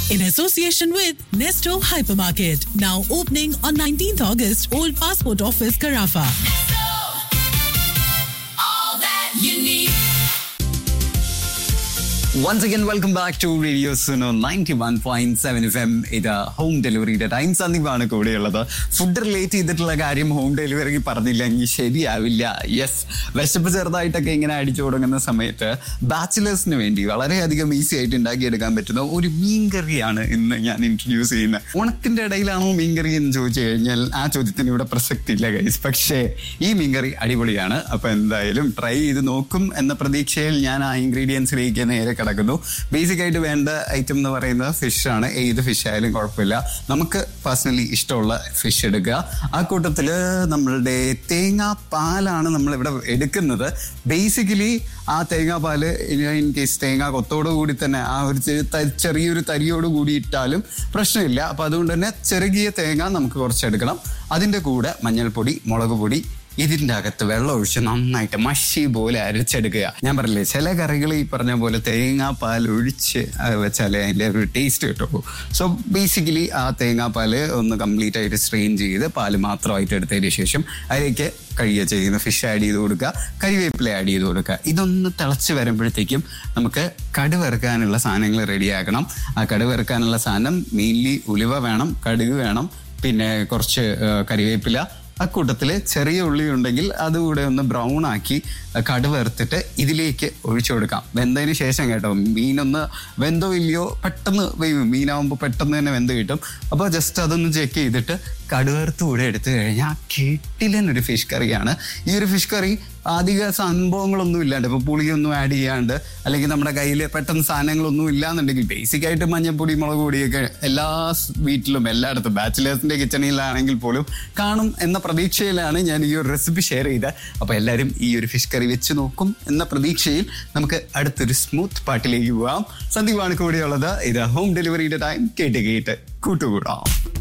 in association with Nesto Hypermarket. Now opening on 19th August, Old Passport Office, Carafa. all that you need. Once again welcome back to radio Suno ninety one point seven F M ഇത് home ഡെലിവറിയുടെ time സന്ദീപാണ് കൂടെയുള്ളത് food relate ചെയ്തിട്ടുള്ള കാര്യം home delivery പറഞ്ഞില്ലെങ്കിൽ ശരിയാവില്ല yes വിശപ്പ് ചെറുതായിട്ടൊക്കെ ഇങ്ങനെ അടിച്ചു തുടങ്ങുന്ന സമയത്ത് ബാച്ചിലേഴ്സിന് വേണ്ടി വളരെയധികം ഈസി ആയിട്ട് ഉണ്ടാക്കിയെടുക്കാൻ പറ്റുന്ന ഒരു മീൻകറിയാണ് ഇന്ന് ഞാൻ ഇൻട്രൊഡ്യൂസ് ചെയ്യുന്നത് ഉണക്കിന്റെ ഇടയിലാണോ മീൻകറി എന്ന് ചോദിച്ചു കഴിഞ്ഞാൽ ആ ചോദ്യത്തിന് ഇവിടെ പ്രസക്തി ഇല്ല ഗൈസ് പക്ഷേ ഈ മീൻകറി അടിപൊളിയാണ് അപ്പൊ എന്തായാലും ട്രൈ ചെയ്ത് നോക്കും എന്ന പ്രതീക്ഷയിൽ ഞാൻ ആ ഇൻഗ്രീഡിയൻസിലേക്ക് നേരെ കിടക്കുന്നു ബേസിക് ആയിട്ട് വേണ്ട ഐറ്റം എന്ന് പറയുന്നത് ഫിഷ് ആണ് ഏത് ഫിഷ് ആയാലും കുഴപ്പമില്ല നമുക്ക് പേഴ്സണലി ഇഷ്ടമുള്ള ഫിഷ് എടുക്കുക ആ കൂട്ടത്തിൽ നമ്മളുടെ തേങ്ങാ പാലാണ് നമ്മൾ ഇവിടെ എടുക്കുന്നത് ബേസിക്കലി ആ തേങ്ങാപ്പാല് ഇൻ കേസ് തേങ്ങ കൊത്തോട് കൂടി തന്നെ ആ ഒരു ചെ- ത- ചെറിയൊരു തരിയോട് കൂടി ഇട്ടാലും പ്രശ്നമില്ല അപ്പൊ അതുകൊണ്ട് തന്നെ ചെറുകിയ തേങ്ങ നമുക്ക് കുറച്ചെടുക്കണം അതിന്റെ കൂടെ മഞ്ഞൾപ്പൊടി മുളക് പൊടി ഇതിൻ്റെ അകത്ത് വെള്ളം ഒഴിച്ച് നന്നായിട്ട് മഷി പോലെ അരച്ചെടുക്കുക ഞാൻ പറഞ്ഞില്ലേ ചില കറികൾ ഈ പറഞ്ഞ പോലെ തേങ്ങാപ്പാൽ ഒഴിച്ച് അത് വെച്ചാലേ അതിൻ്റെ ഒരു ടേസ്റ്റ് കിട്ടുള്ളൂ സോ ബേസിക്കലി ആ തേങ്ങാപ്പാൽ ഒന്ന് കംപ്ലീറ്റ് ആയിട്ട് സ്ട്രെയിൻ ചെയ്ത് പാല് മാത്രമായിട്ട് എടുത്തതിന് ശേഷം അതിലേക്ക് കഴിയുക ചെയ്യുന്ന ഫിഷ് ആഡ് ചെയ്ത് കൊടുക്കുക കരിവേപ്പില ആഡ് ചെയ്ത് കൊടുക്കുക ഇതൊന്ന് തിളച്ച് വരുമ്പോഴത്തേക്കും നമുക്ക് കടുവറുക്കാനുള്ള സാധനങ്ങൾ റെഡിയാക്കണം ആ കടുവറുക്കാനുള്ള സാധനം മെയിൻലി ഉലുവ വേണം കടുക് വേണം പിന്നെ കുറച്ച് ആ, കരിവേപ്പില അക്കൂട്ടത്തിൽ ചെറിയ ഉള്ളി ഉണ്ടെങ്കിൽ അതുകൂടെ ഒന്ന് ബ്രൗൺ ആക്കി കടുവറുത്തിട്ട് ഇതിലേക്ക് ഒഴിച്ചു കൊടുക്കാം വെന്തതിന് ശേഷം കേട്ടോ മീനൊന്ന് വെന്തോ ഇല്ലയോ പെട്ടെന്ന് വേവും മീനാവുമ്പോൾ പെട്ടെന്ന് തന്നെ വെന്ത് കിട്ടും അപ്പോൾ ജസ്റ്റ് അതൊന്ന് ചെക്ക് ചെയ്തിട്ട് കടുവറുത്ത് കൂടെ എടുത്തു കഴിഞ്ഞാൽ കിട്ടിലൻ ഒരു ഫിഷ് കറിയാണ് ഈ ഒരു ഫിഷ് കറി അധിക സംഭവങ്ങളൊന്നും ഇല്ലാണ്ട് ഇപ്പോൾ പുളിയൊന്നും ആഡ് ചെയ്യാണ്ട് അല്ലെങ്കിൽ നമ്മുടെ കയ്യിൽ പെട്ടെന്ന് സാധനങ്ങളൊന്നും ഇല്ലാന്നുണ്ടെങ്കിൽ ബേസിക് ആയിട്ട് മഞ്ഞപ്പൊടി മുളക് പൊടിയൊക്കെ എല്ലാ സ് വീട്ടിലും എല്ലായിടത്തും ബാച്ചിലേഴ്സിന്റെ കിച്ചണിലാണെങ്കിൽ പോലും കാണും എന്ന പ്രതീക്ഷയിലാണ് ഞാൻ ഈ ഒരു റെസിപ്പി ഷെയർ ചെയ്തത് അപ്പോൾ എല്ലാവരും ഈ ഒരു ഫിഷ് കറി വെച്ച് നോക്കും എന്ന പ്രതീക്ഷയിൽ നമുക്ക് അടുത്തൊരു സ്മൂത്ത് പാട്ടിലേക്ക് പോവാം സന്ദീപാണ് കൂടെയുള്ളത് ഇത് ഹോം ഡെലിവറിയുടെ ടൈം കേട്ട് കേട്ട് കൂട്ടുകൂടാം